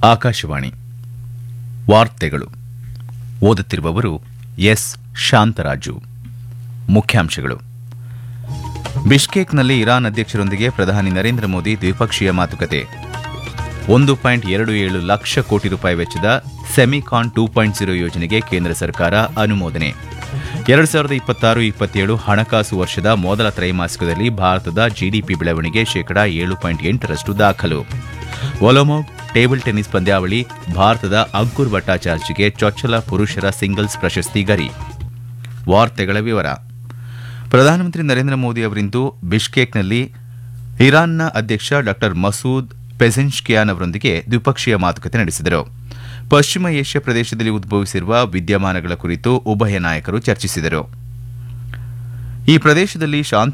ಆಕಾಶವಾಣಿ ವಾರ್ತೆಗಳು ಓದುತ್ತಿರುವವರು ಎಸ್ ಶಾಂತರಾಜು ಮುಖ್ಯಾಂಶಗಳು ಬಿಷ್ಕೇಕ್ನಲ್ಲಿ ಇರಾನ್ ಅಧ್ಯಕ್ಷರೊಂದಿಗೆ ಪ್ರಧಾನಿ ನರೇಂದ್ರ ಮೋದಿ ದ್ವಿಪಕ್ಷೀಯ ಮಾತುಕತೆ ಒಂದು ಪಾಯಿಂಟ್ ಎರಡು ಏಳು ಲಕ್ಷ ಕೋಟಿ ರೂಪಾಯಿ ವೆಚ್ಚದ ಸೆಮಿಕಾನ್ ಟೂ ಪಾಯಿಂಟ್ ಜೀರೋ ಯೋಜನೆಗೆ ಕೇಂದ್ರ ಸರ್ಕಾರ ಅನುಮೋದನೆ ಎರಡು ಸಾವಿರದ ಇಪ್ಪತ್ತಾರು ಇಪ್ಪತ್ತೇಳು ಹಣಕಾಸು ವರ್ಷದ ಮೊದಲ ತ್ರೈಮಾಸಿಕದಲ್ಲಿ ಭಾರತದ ಜಿಡಿಪಿ ಬೆಳವಣಿಗೆ ಶೇಕಡಾ ಏಳು ಪಾಯಿಂಟ್ ಎಂಟರಷ್ಟು ದಾಖಲು ಒಲೊಮೊಗ್ ಟೇಬಲ್ ಟೆನ್ನಿಸ್ ಪಂದ್ಯಾವಳಿ ಭಾರತದ ಅಂಕುರ್ ಭಟ್ಟಾಚಾರ್ಜಿಗೆ ಚೊಚ್ಚಲ ಪುರುಷರ ಸಿಂಗಲ್ಸ್ ಪ್ರಶಸ್ತಿ ಗರಿ ವಾರ್ತೆಗಳ ವಿವರ ಪ್ರಧಾನಮಂತ್ರಿ ನರೇಂದ್ರ ಮೋದಿ ಅವರಿಂದು ಬಿಷ್ಕೇಕ್ನಲ್ಲಿ ಇರಾನ್ನ ಅಧ್ಯಕ್ಷ ಡಾ ಮಸೂದ್ ಪೆಝೆನ್ಷ್ಕಿಯಾನ್ ಅವರೊಂದಿಗೆ ದ್ವಿಪಕ್ಷೀಯ ಮಾತುಕತೆ ನಡೆಸಿದರು ಪಶ್ಚಿಮ ಏಷ್ಯಾ ಪ್ರದೇಶದಲ್ಲಿ ಉದ್ಭವಿಸಿರುವ ವಿದ್ಯಮಾನಗಳ ಕುರಿತು ಉಭಯ ನಾಯಕರು ಚರ್ಚಿಸಿದರು ಈ ಪ್ರದೇಶದಲ್ಲಿ ಶಾಂತಿ